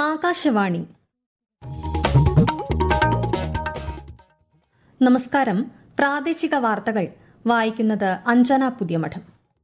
ആകാശവാണി നമസ്കാരം പ്രാദേശിക വാർത്തകൾ വായിക്കുന്നത് അഞ്ജന പുതിയമഠം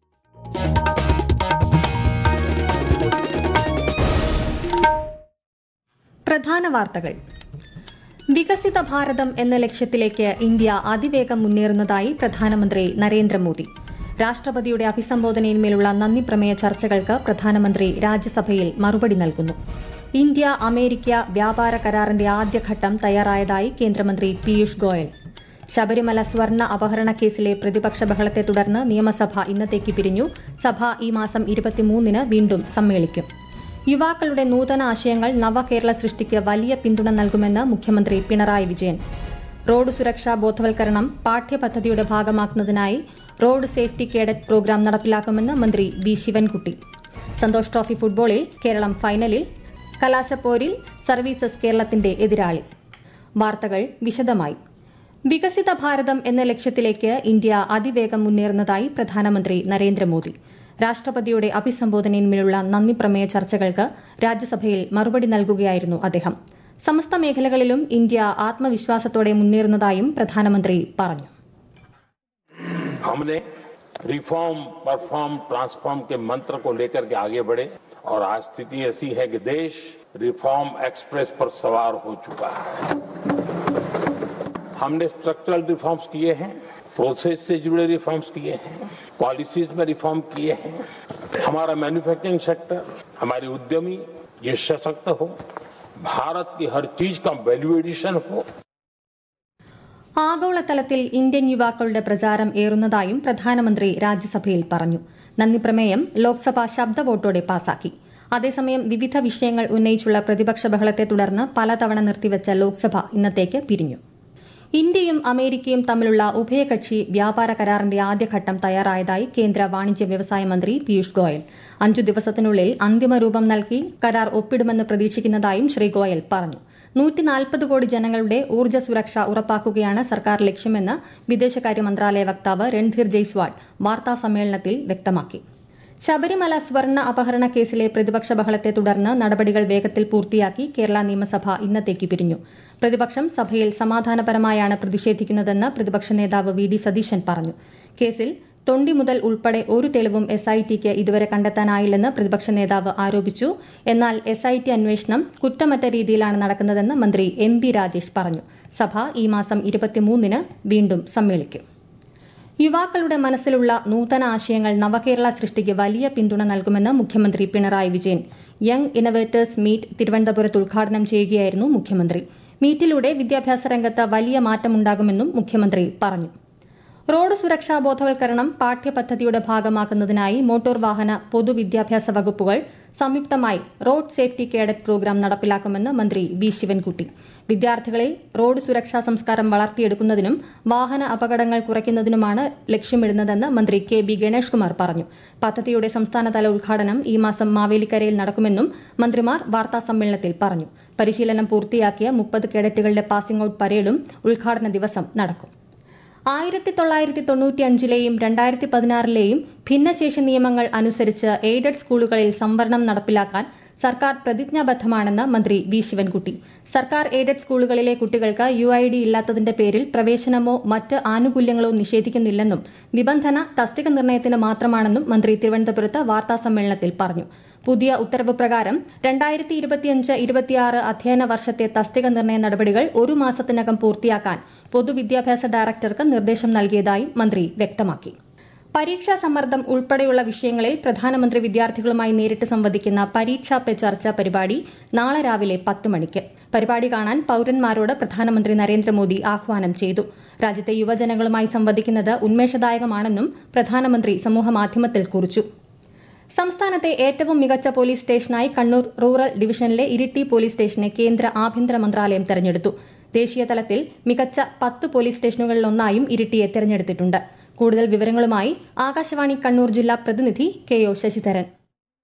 പ്രധാന വാർത്തകൾ വികസിത ഭാരതം എന്ന ലക്ഷ്യത്തിലേക്ക് ഇന്ത്യ അതിവേഗം മുന്നേറുന്നതായി പ്രധാനമന്ത്രി നരേന്ദ്രമോദി രാഷ്ട്രപതിയുടെ അഭിസംബോധനയിന്മേലുള്ള നന്ദി പ്രമേയ ചർച്ചകൾക്ക് പ്രധാനമന്ത്രി രാജ്യസഭയിൽ മറുപടി നൽകുന്നു ഇന്ത്യ അമേരിക്ക വ്യാപാര കരാറിന്റെ ആദ്യഘട്ടം തയ്യാറായതായി കേന്ദ്രമന്ത്രി പീയൂഷ് ഗോയൽ ശബരിമല സ്വർണ്ണ അപഹരണ കേസിലെ പ്രതിപക്ഷ ബഹളത്തെ തുടർന്ന് നിയമസഭ ഇന്നത്തേക്ക് പിരിഞ്ഞു സഭ ഈ മാസം ഇരുപത്തിമൂന്നിന് വീണ്ടും സമ്മേളിക്കും യുവാക്കളുടെ നൂതന ആശയങ്ങൾ നവകേരള സൃഷ്ടിക്ക് വലിയ പിന്തുണ നൽകുമെന്ന് മുഖ്യമന്ത്രി പിണറായി വിജയൻ റോഡ് സുരക്ഷാ ബോധവൽക്കരണം പാഠ്യപദ്ധതിയുടെ ഭാഗമാക്കുന്നതിനായി റോഡ് സേഫ്റ്റി കേഡറ്റ് പ്രോഗ്രാം നടപ്പിലാക്കുമെന്ന് മന്ത്രി വി ശിവൻകുട്ടി സന്തോഷ് ട്രോഫി ഫുട്ബോളിൽ കേരളം ഫൈനലിൽ കലാശപ്പോരിൽ സർവീസസ് കേരളത്തിന്റെ എതിരാളി വാർത്തകൾ വിശദമായി വികസിത ഭാരതം എന്ന ലക്ഷ്യത്തിലേക്ക് ഇന്ത്യ അതിവേഗം മുന്നേറുന്നതായി പ്രധാനമന്ത്രി നരേന്ദ്രമോദി രാഷ്ട്രപതിയുടെ അഭിസംബോധനയിന്മേലുള്ള നന്ദി പ്രമേയ ചർച്ചകൾക്ക് രാജ്യസഭയിൽ മറുപടി നൽകുകയായിരുന്നു അദ്ദേഹം സമസ്ത മേഖലകളിലും ഇന്ത്യ ആത്മവിശ്വാസത്തോടെ മുന്നേറുന്നതായും പ്രധാനമന്ത്രി പറഞ്ഞു हमने रिफॉर्म परफॉर्म ट्रांसफॉर्म के मंत्र को लेकर के आगे बढ़े और आज स्थिति ऐसी है कि देश रिफॉर्म एक्सप्रेस पर सवार हो चुका है हमने स्ट्रक्चरल रिफॉर्म्स किए हैं प्रोसेस से जुड़े रिफॉर्म्स किए हैं पॉलिसीज में रिफॉर्म किए हैं हमारा मैन्युफैक्चरिंग सेक्टर हमारे उद्यमी ये सशक्त हो भारत की हर चीज का वैल्यू एडिशन हो ആഗോളതലത്തിൽ ഇന്ത്യൻ യുവാക്കളുടെ പ്രചാരം ഏറുന്നതായും പ്രധാനമന്ത്രി രാജ്യസഭയിൽ പറഞ്ഞു നന്ദി പ്രമേയം ലോക്സഭ ശബ്ദ വോട്ടോടെ പാസാക്കി അതേസമയം വിവിധ വിഷയങ്ങൾ ഉന്നയിച്ചുള്ള പ്രതിപക്ഷ ബഹളത്തെ തുടർന്ന് പലതവണ നിർത്തിവച്ച ലോക്സഭ ഇന്നത്തേക്ക് പിരിഞ്ഞു ഇന്ത്യയും അമേരിക്കയും തമ്മിലുള്ള ഉഭയകക്ഷി വ്യാപാര കരാറിന്റെ ആദ്യഘട്ടം തയ്യാറായതായി കേന്ദ്ര വാണിജ്യ വ്യവസായ മന്ത്രി പീയൂഷ് ഗോയൽ അഞ്ചു ദിവസത്തിനുള്ളിൽ അന്തിമ രൂപം നൽകി കരാർ ഒപ്പിടുമെന്ന് പ്രതീക്ഷിക്കുന്നതായും ശ്രീ ഗോയൽ പറഞ്ഞു നൂറ്റിനാൽപ്പത് കോടി ജനങ്ങളുടെ ഊർജ്ജ സുരക്ഷ ഉറപ്പാക്കുകയാണ് സർക്കാർ ലക്ഷ്യമെന്ന് വിദേശകാര്യ മന്ത്രാലയ വക്താവ് രൺധീർ ജയ്സ്വാൾ വാർത്താസമ്മേളനത്തിൽ വ്യക്തമാക്കി ശബരിമല സ്വർണ്ണ അപഹരണ കേസിലെ പ്രതിപക്ഷ ബഹളത്തെ തുടർന്ന് നടപടികൾ വേഗത്തിൽ പൂർത്തിയാക്കി കേരള നിയമസഭ ഇന്നത്തേക്ക് പിരിഞ്ഞു പ്രതിപക്ഷം സഭയിൽ സമാധാനപരമായാണ് പ്രതിഷേധിക്കുന്നതെന്ന് പ്രതിപക്ഷ നേതാവ് വി ഡി സതീശൻ പറഞ്ഞു കേസിൽ തൊണ്ടി മുതൽ ഉൾപ്പെടെ ഒരു തെളിവും എസ് ഐ ടിക്ക് ഇതുവരെ കണ്ടെത്താനായില്ലെന്ന് പ്രതിപക്ഷ നേതാവ് ആരോപിച്ചു എന്നാൽ എസ് ഐ ടി അന്വേഷണം കുറ്റമറ്റ രീതിയിലാണ് നടക്കുന്നതെന്ന് മന്ത്രി എം ബി രാജേഷ് പറഞ്ഞു സഭ ഈ മാസം ഇരുപത്തിമൂന്നിന് വീണ്ടും സമ്മേളിക്കും യുവാക്കളുടെ മനസ്സിലുള്ള നൂതന ആശയങ്ങൾ നവകേരള സൃഷ്ടിക്ക് വലിയ പിന്തുണ നൽകുമെന്ന് മുഖ്യമന്ത്രി Pinarayi Vijayan young innovators meet തിരുവനന്തപുരത്ത് ഉദ്ഘാടനം ചെയ്യുകയായിരുന്നു മുഖ്യമന്ത്രി മീറ്റിലൂടെ വിദ്യാഭ്യാസ രംഗത്ത് വലിയ മാറ്റമുണ്ടാകുമെന്നും മുഖ്യമന്ത്രി പറഞ്ഞു റോഡ് സുരക്ഷാ ബോധവൽക്കരണം പാഠ്യപദ്ധതിയുടെ ഭാഗമാക്കുന്നതിനായി മോട്ടോർ വാഹന പൊതുവിദ്യാഭ്യാസ വകുപ്പുകൾ സംയുക്തമായി റോഡ് സേഫ്റ്റി കേഡറ്റ് പ്രോഗ്രാം നടപ്പിലാക്കുമെന്ന് മന്ത്രി വി ശിവൻകുട്ടി വിദ്യാർത്ഥികളിൽ റോഡ് സുരക്ഷാ സംസ്കാരം വളർത്തിയെടുക്കുന്നതിനും വാഹന അപകടങ്ങൾ കുറയ്ക്കുന്നതിനുമാണ് ലക്ഷ്യമിടുന്നതെന്ന് മന്ത്രി കെ ബി ഗണേഷ് കുമാർ പറഞ്ഞു പദ്ധതിയുടെ സംസ്ഥാനതല ഉദ്ഘാടനം ഈ മാസം മാവേലിക്കരയിൽ നടക്കുമെന്നും മന്ത്രിമാർ വാർത്താസമ്മേളനത്തിൽ പറഞ്ഞു പരിശീലനം പൂർത്തിയാക്കിയ മുപ്പത് കേഡറ്റുകളുടെ പാസിംഗ് ഔട്ട് പരേഡും ഉദ്ഘാടന ദിവസം നടക്കും ആയിരത്തി തൊള്ളായിരത്തി തൊണ്ണൂറ്റിയഞ്ചിലെയും രണ്ടായിരത്തി പതിനാറിലെയും ഭിന്നശേഷി നിയമങ്ങൾ അനുസരിച്ച് എയ്ഡഡ് സ്കൂളുകളിൽ സംവരണം നടപ്പിലാക്കാൻ സർക്കാർ പ്രതിജ്ഞാബദ്ധമാണെന്ന് മന്ത്രി വി ശിവൻകുട്ടി സർക്കാർ എയ്ഡഡ് സ്കൂളുകളിലെ കുട്ടികൾക്ക് യു ഐ ഡി ഇല്ലാത്തതിന്റെ പേരിൽ പ്രവേശനമോ മറ്റ് ആനുകൂല്യങ്ങളോ നിഷേധിക്കുന്നില്ലെന്നും നിബന്ധന തസ്തിക നിർണയത്തിന് മാത്രമാണെന്നും മന്ത്രി തിരുവനന്തപുരത്ത് വാർത്താസമ്മേളനത്തിൽ പറഞ്ഞു പുതിയ ഉത്തരവ് പ്രകാരം രണ്ടായിരത്തി ഇരുപത്തിയഞ്ച് ഇരുപത്തിയാറ് അധ്യയന വർഷത്തെ തസ്തിക നിർണയ നടപടികൾ ഒരു മാസത്തിനകം പൂർത്തിയാക്കാൻ പൊതുവിദ്യാഭ്യാസ ഡയറക്ടർക്ക് നിർദ്ദേശം നൽകിയതായി മന്ത്രി വ്യക്തമാക്കി പരീക്ഷാ സമ്മർദ്ദം ഉൾപ്പെടെയുള്ള വിഷയങ്ങളിൽ പ്രധാനമന്ത്രി വിദ്യാർത്ഥികളുമായി നേരിട്ട് സംവദിക്കുന്ന പരീക്ഷാ പെ ചർച്ച പരിപാടി നാളെ രാവിലെ പത്ത് മണിക്ക് പരിപാടി കാണാൻ പൌരന്മാരോട് പ്രധാനമന്ത്രി നരേന്ദ്രമോദി ആഹ്വാനം ചെയ്തു രാജ്യത്തെ യുവജനങ്ങളുമായി സംവദിക്കുന്നത് ഉന്മേഷദായകമാണെന്നും പ്രധാനമന്ത്രി സമൂഹമാധ്യമത്തിൽ കുറിച്ചു സംസ്ഥാനത്തെ ഏറ്റവും മികച്ച പോലീസ് സ്റ്റേഷനായി കണ്ണൂർ റൂറൽ ഡിവിഷനിലെ ഇരിട്ടി പോലീസ് സ്റ്റേഷനെ കേന്ദ്ര ആഭ്യന്തര മന്ത്രാലയം തെരഞ്ഞെടുത്തു ദേശീയ തലത്തിൽ മികച്ച പത്ത് പോലീസ് സ്റ്റേഷനുകളിലൊന്നായും ഇരിട്ടിയെ തെരഞ്ഞെടുത്തിട്ടുണ്ട് കൂടുതൽ വിവരങ്ങളുമായി ആകാശവാണി കണ്ണൂർ ജില്ലാ പ്രതിനിധി കെ ഒ ശശിധരൻ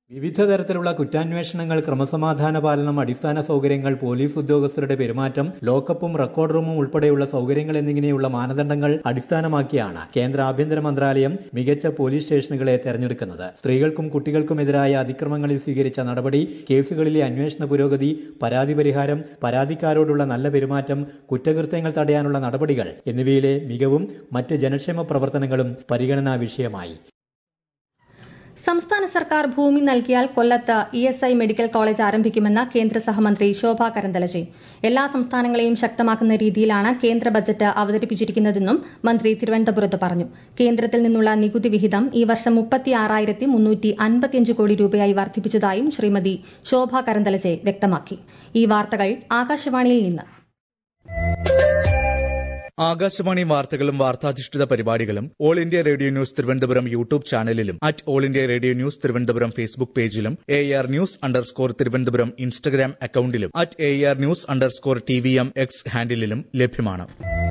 വിവിധ തരത്തിലുള്ള കുറ്റാന്വേഷണങ്ങൾ ക്രമസമാധാന പാലനം അടിസ്ഥാന സൗകര്യങ്ങൾ പോലീസ് ഉദ്യോഗസ്ഥരുടെ പെരുമാറ്റം ലോക്കപ്പും റെക്കോർഡ് റൂമും ഉൾപ്പെടെയുള്ള സൗകര്യങ്ങൾ എന്നിങ്ങനെയുള്ള മാനദണ്ഡങ്ങൾ അടിസ്ഥാനമാക്കിയാണ് കേന്ദ്ര ആഭ്യന്തര മന്ത്രാലയം മികച്ച പോലീസ് സ്റ്റേഷനുകളെ തെരഞ്ഞെടുക്കുന്നത് സ്ത്രീകൾക്കും കുട്ടികൾക്കുമെതിരായ അതിക്രമങ്ങളിൽ സ്വീകരിച്ച നടപടി കേസുകളിലെ അന്വേഷണ പുരോഗതി പരാതി പരിഹാരം പരാതിക്കാരോടുള്ള നല്ല പെരുമാറ്റം കുറ്റകൃത്യങ്ങൾ തടയാനുള്ള നടപടികൾ എന്നിവയിലെ മികവും മറ്റ് ജനക്ഷേമ പ്രവർത്തനങ്ങളും പരിഗണനാ വിഷയമായി സംസ്ഥാന സർക്കാർ ഭൂമി നൽകിയാൽ കൊല്ലത്ത് E S I medical college ആരംഭിക്കുമെന്ന് കേന്ദ്ര സഹമന്ത്രി ശോഭ കരന്തലജെ എല്ലാ സംസ്ഥാനങ്ങളെയും ശക്തമാക്കുന്ന രീതിയിലാണ് കേന്ദ്ര ബജറ്റ് അവതരിപ്പിച്ചിരിക്കുന്നതെന്നും മന്ത്രി തിരുവനന്തപുരത്ത് പറഞ്ഞു കേന്ദ്രത്തിൽ നിന്നുള്ള നികുതി വിഹിതം ഈ വർഷം മുപ്പത്തിയാറായിരത്തി മുന്നൂറ്റി അൻപത്തിയഞ്ച് കോടി രൂപയായി വർദ്ധിപ്പിച്ചതായും ശ്രീമതി ശോഭ കരന്തലജെ വ്യക്തമാക്കി ഈ വാർത്തകൾ ആകാശവാണിയിൽ നിന്ന് ആകാശവാണി വാർത്തകളും വാർത്താധിഷ്ഠിത പരിപാടികളും all India radio news Thiruvananthapuram YouTube ചാനലിലും at all India radio news Thiruvananthapuram Facebook പേജിലും A R news underscore Thiruvananthapuram Instagram അക്കൌണ്ടിലും at A R news underscore T V M X ഹാൻഡിലും ലഭ്യമാണ്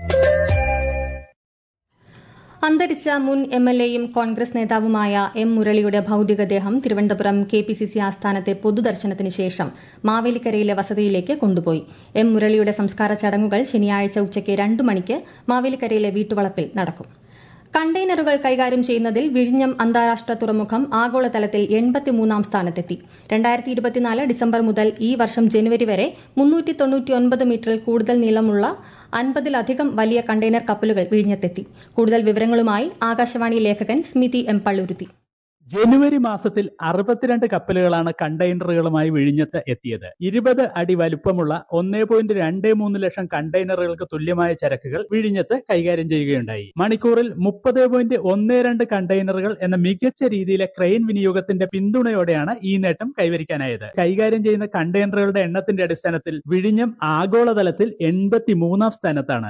അന്തരിച്ച മുൻ എം എൽ എയും കോൺഗ്രസ് നേതാവുമായ എം മുരളിയുടെ ഭൌതികദേഹം Thiruvananthapuram K P C C ആസ്ഥാനത്തെ പൊതുദർശനത്തിന് ശേഷം മാവേലിക്കരയിലെ വസതിയിലേക്ക് കൊണ്ടുപോയി എം മുരളിയുടെ സംസ്കാര ചടങ്ങുകൾ ശനിയാഴ്ച ഉച്ചയ്ക്ക് രണ്ടു മണിക്ക് മാവേലിക്കരയിലെ വീട്ടുവളപ്പിൽ നടക്കും കണ്ടെയ്നറുകൾ കൈകാര്യം ചെയ്യുന്നതിൽ വിഴിഞ്ഞം അന്താരാഷ്ട്ര തുറമുഖം ആഗോളതലത്തിൽ എൺപത്തിമൂന്നാം സ്ഥാനത്തെത്തി രണ്ടായിരത്തി ഇരുപത്തിനാല് ഡിസംബർ മുതൽ ഈ വർഷം ജനുവരി വരെ മുന്നൂറ്റി തൊണ്ണൂറ്റിയൊൻപത് മീറ്ററിൽ കൂടുതൽ നീളമുള്ള അൻപതിലധികം വലിയ കണ്ടെയ്നർ കപ്പലുകൾ വിഴിഞ്ഞത്തെത്തി കൂടുതൽ വിവരങ്ങളുമായി ആകാശവാണി ലേഖകൻ സ്മിതി എം പള്ളുരുത്തി ജനുവരി മാസത്തിൽ അറുപത്തിരണ്ട് കപ്പലുകളാണ് കണ്ടെയ്നറുകളുമായി വിഴിഞ്ഞത്ത് എത്തിയത് ഇരുപത് അടി വലുപ്പമുള്ള ഒന്നേ പോയിന്റ് രണ്ട് മൂന്ന് ലക്ഷം കണ്ടെയ്നറുകൾക്ക് തുല്യമായ ചരക്കുകൾ വിഴിഞ്ഞത്ത് കൈകാര്യം ചെയ്യുകയുണ്ടായി മണിക്കൂറിൽ മുപ്പത് പോയിന്റ് ഒന്ന് രണ്ട് കണ്ടെയ്നറുകൾ എന്ന മികച്ച രീതിയിലെ ക്രെയിൻ വിനിയോഗത്തിന്റെ പിന്തുണയോടെയാണ് ഈ നേട്ടം കൈവരിക്കാനായത് കൈകാര്യം ചെയ്യുന്ന കണ്ടെയ്നറുകളുടെ എണ്ണത്തിന്റെ അടിസ്ഥാനത്തിൽ വിഴിഞ്ഞം ആഗോളതലത്തിൽ എൺപത്തി മൂന്നാം സ്ഥാനത്താണ്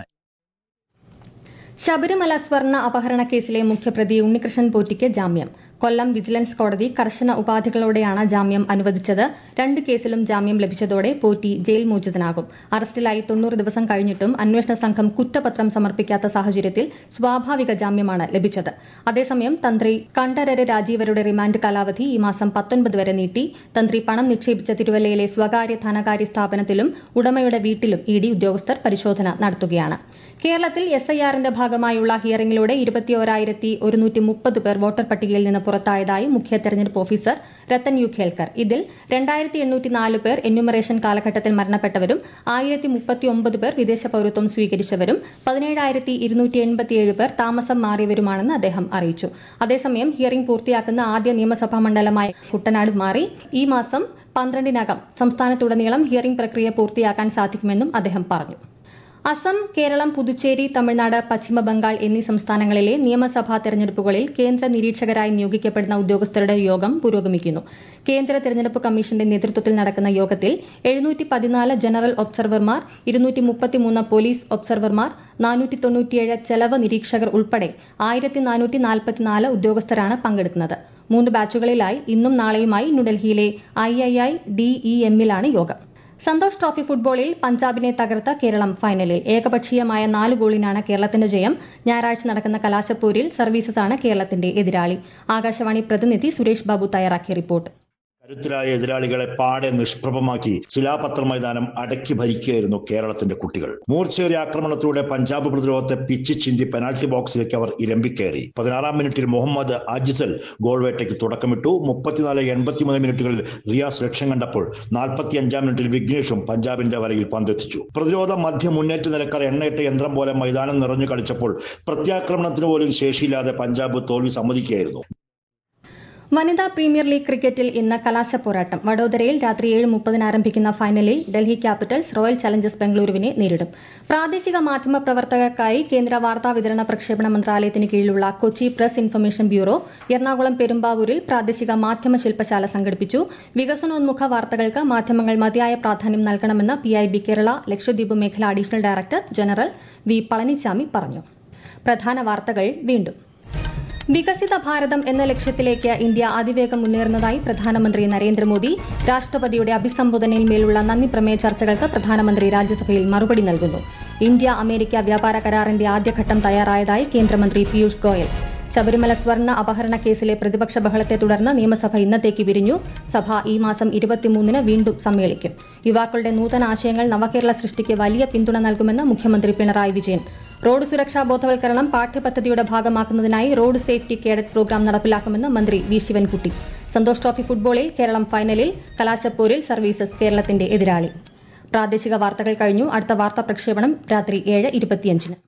ശബരിമല സ്വർണ്ണ അപഹരണ കേസിലെ മുഖ്യപ്രതി ഉണ്ണികൃഷ്ണൻ പോറ്റിക്ക് ജാമ്യം കൊല്ലം വിജിലൻസ് കോടതി കർശന ഉപാധികളോടെയാണ് ജാമ്യം അനുവദിച്ചത് രണ്ട് കേസിലും ജാമ്യം ലഭിച്ചതോടെ പോറ്റി ജയിൽ മോചിതനാകും അറസ്റ്റിലായി തൊണ്ണൂറ് ദിവസം കഴിഞ്ഞിട്ടും അന്വേഷണ സംഘം കുറ്റപത്രം സമർപ്പിക്കാത്ത സാഹചര്യത്തിൽ സ്വാഭാവിക ജാമ്യമാണ് ലഭിച്ചത് അതേസമയം തന്ത്രി കണ്ഠരര് രാജീവരുടെ റിമാൻഡ് കാലാവധി ഈ മാസം പത്തൊൻപത് വരെ നീട്ടി തന്ത്രി പണം നിക്ഷേപിച്ച തിരുവല്ലയിലെ സ്വകാര്യ ധനകാര്യ സ്ഥാപനത്തിലും ഉടമയുടെ വീട്ടിലും ഇ ഡി ഉദ്യോഗസ്ഥർ പരിശോധന നടത്തുകയാണ് കേരളത്തിൽ എസ് ഐ ആറിന്റെ ഭാഗമായുള്ള ഹിയറിംഗിലൂടെ ഇരുപത്തിയോരായിരത്തി ഒരുന്നൂറ്റി മുപ്പത് പേർ വോട്ടർ പട്ടികയിൽ നിന്ന് പുറത്തായതായി മുഖ്യ തെരഞ്ഞെടുപ്പ് ഓഫീസർ രത്തൻ യു ഖേൽക്കർ ഇതിൽ രണ്ടായിരത്തി എണ്ണൂറ്റി നാല് പേർ എന്യൂമറേഷൻ കാലഘട്ടത്തിൽ മരണപ്പെട്ടവരും ആയിരത്തി മുപ്പത്തിയൊമ്പത് പേർ വിദേശ പൌരത്വം സ്വീകരിച്ചവരും പതിനേഴായിരത്തി ഇരുന്നൂറ്റി എൺപത്തിയേഴ് പേർ താമസം മാറിയവരുമാണെന്ന് അദ്ദേഹം അറിയിച്ചു അതേസമയം ഹിയറിംഗ് പൂർത്തിയാക്കുന്ന ആദ്യ നിയമസഭാ മണ്ഡലമായ കുട്ടനാട് മാറി ഈ മാസം പന്ത്രണ്ടിനകം സംസ്ഥാനത്തുടനീളം ഹിയറിംഗ് പ്രക്രിയ പൂർത്തിയാക്കാൻ സാധിക്കുമെന്നും അദ്ദേഹം പറഞ്ഞു അസം കേരളം പുതുച്ചേരി തമിഴ്നാട് പശ്ചിമബംഗാൾ എന്നീ സംസ്ഥാനങ്ങളിലെ നിയമസഭാ തെരഞ്ഞെടുപ്പുകളിൽ കേന്ദ്ര നിരീക്ഷകരായി നിയോഗിക്കപ്പെടുന്ന ഉദ്യോഗസ്ഥരുടെ യോഗം പുരോഗമിക്കുന്നു കേന്ദ്ര തെരഞ്ഞെടുപ്പ് കമ്മീഷന്റെ നേതൃത്വത്തിൽ നടക്കുന്ന യോഗത്തിൽ എഴുന്നൂറ്റി പതിനാല് ജനറൽ ഒബ്സർവർമാർ ഇരുന്നൂറ്റി മുപ്പത്തിമൂന്ന് പോലീസ് ഒബ്സർവർമാർ നാനൂറ്റി തൊണ്ണൂറ്റിയേഴ് ചെലവ് നിരീക്ഷകർ ഉൾപ്പെടെ ആയിരത്തി നാനൂറ്റി നാൽപ്പത്തിനാല് ഉദ്യോഗസ്ഥരാണ് പങ്കെടുക്കുന്നത് മൂന്ന് ബാച്ചുകളിലായി ഇന്നും നാളെയുമായി ന്യൂഡൽഹിയിലെ ഐ ഐ ഐ ഡിഇഎമ്മിലാണ് യോഗം സന്തോഷ് ട്രോഫി ഫുട്ബോളിൽ പഞ്ചാബിനെ തകർത്ത കേരളം ഫൈനലിൽ ഏകപക്ഷീയമായ നാല് ഗോളിനാണ് കേരളത്തിന്റെ ജയം ഞായറാഴ്ച നടക്കുന്ന കലാശപ്പൂരിൽ സർവീസസാണ് കേരളത്തിന്റെ എതിരാളി ആകാശവാണി പ്രതിനിധി സുരേഷ് ബാബു തയ്യാറാക്കിയ റിപ്പോർട്ട് കരുത്തരായ എതിരാളികളെ പാടെ നിഷ്പ്രഭമാക്കി ശിലാപത്ര മൈതാനം അടക്കി ഭരിക്കുകയായിരുന്നു കേരളത്തിന്റെ കുട്ടികൾ മൂർച്ചയേറിയ ആക്രമണത്തിലൂടെ പഞ്ചാബ് പ്രതിരോധത്തെ പിച്ച് ചിന്തി പെനാൽറ്റി ബോക്സിലേക്ക് അവർ ഇരമ്പിക്കയറി പതിനാറാം മിനിറ്റിൽ മുഹമ്മദ് ആജിസൽ ഗോൾ വേട്ടയ്ക്ക് തുടക്കമിട്ടു മുപ്പത്തിനാല് എൺപത്തിമൂന്ന് മിനിറ്റുകളിൽ റിയാസ് ലക്ഷ്യം കണ്ടപ്പോൾ നാൽപ്പത്തി അഞ്ചാം മിനിറ്റിൽ വിഘ്നേഷും പഞ്ചാബിന്റെ വരയിൽ പന്തെത്തിച്ചു പ്രതിരോധ മധ്യ മുന്നേറ്റ നിലക്കാർ എണ്ണയിട്ട യന്ത്രം പോലെ മൈതാനം നിറഞ്ഞു കളിച്ചപ്പോൾ പ്രത്യാക്രമണത്തിന് പോലും ശേഷിയില്ലാതെ പഞ്ചാബ് തോൽവി സമ്മതിക്കുകയായിരുന്നു വനിതാ പ്രീമിയർ ലീഗ് ക്രിക്കറ്റിൽ ഇന്ന് കലാശ പോരാട്ടം വഡോദരയിൽ രാത്രി ഏഴ് മുപ്പതിന് ആരംഭിക്കുന്ന ഫൈനലിൽ ഡൽഹി ക്യാപിറ്റൽസ് റോയൽ ചലഞ്ചേഴ്സ് ബംഗളൂരുവിനെ നേരിടും പ്രാദേശിക മാധ്യമ പ്രവർത്തകർക്കായി കേന്ദ്ര വാർത്താ വിതരണ പ്രക്ഷേപണ മന്ത്രാലയത്തിന് കീഴിലുള്ള Kochi press information bureau Ernakulam പെരുമ്പാവൂരിൽ പ്രാദേശിക മാധ്യമ ശില്പശാല സംഘടിപ്പിച്ചു വികസനോന്മുഖ വാർത്തകൾക്ക് മാധ്യമങ്ങൾ മതിയായ പ്രാധാന്യം നൽകണമെന്ന് പിഐബി കേരള ലക്ഷദ്വീപ് മേഖല additional director general V Palanichami പറഞ്ഞു പ്രധാന വാർത്തകൾ വീണ്ടും വികസിത ഭാരതം എന്ന ലക്ഷ്യത്തിലേക്ക് ഇന്ത്യ അതിവേഗം മുന്നേറുന്നതായി പ്രധാനമന്ത്രി നരേന്ദ്രമോദി രാഷ്ട്രപതിയുടെ അഭിസംബോധനയിൽ മേലുള്ള നന്ദി പ്രമേയ ചർച്ചകൾക്ക് പ്രധാനമന്ത്രി രാജ്യസഭയിൽ മറുപടി നൽകുന്നു ഇന്ത്യ അമേരിക്ക വ്യാപാര കരാറിന്റെ ആദ്യഘട്ടം തയ്യാറായതായി കേന്ദ്രമന്ത്രി പീയൂഷ് ഗോയൽ ശബരിമല സ്വർണ്ണ അപഹരണ കേസിലെ പ്രതിപക്ഷ ബഹളത്തെ തുടർന്ന് നിയമസഭ ഇന്നത്തേക്ക് പിരിഞ്ഞു സഭ ഈ മാസം ഇരുപത്തിമൂന്നിന് വീണ്ടും സമ്മേളിക്കും യുവാക്കളുടെ നൂതന ആശയങ്ങൾ നവകേരള സൃഷ്ടിക്ക് വലിയ പിന്തുണ നൽകുമെന്ന് മുഖ്യമന്ത്രി പിണറായി വിജയൻ റോഡ് സുരക്ഷാ ബോധവൽക്കരണം പാഠ്യപദ്ധതിയുടെ ഭാഗമാക്കുന്നതിനായി റോഡ് സേഫ്റ്റി കേഡറ്റ് പ്രോഗ്രാം നടപ്പിലാക്കുമെന്ന് മന്ത്രി വി ശിവൻകുട്ടി സന്തോഷ് ട്രോഫി ഫുട്ബോളിൽ കേരളം ഫൈനലിൽ കലാശപ്പോരിൽ സർവീസസ് കേരളത്തിന്റെ എതിരാളി പ്രാദേശിക വാർത്തകൾ കഴിഞ്ഞു അടുത്ത വാർത്താ പ്രക്ഷേപണം രാത്രി ഏഴ് ഇരുപത്തിയഞ്ചിന്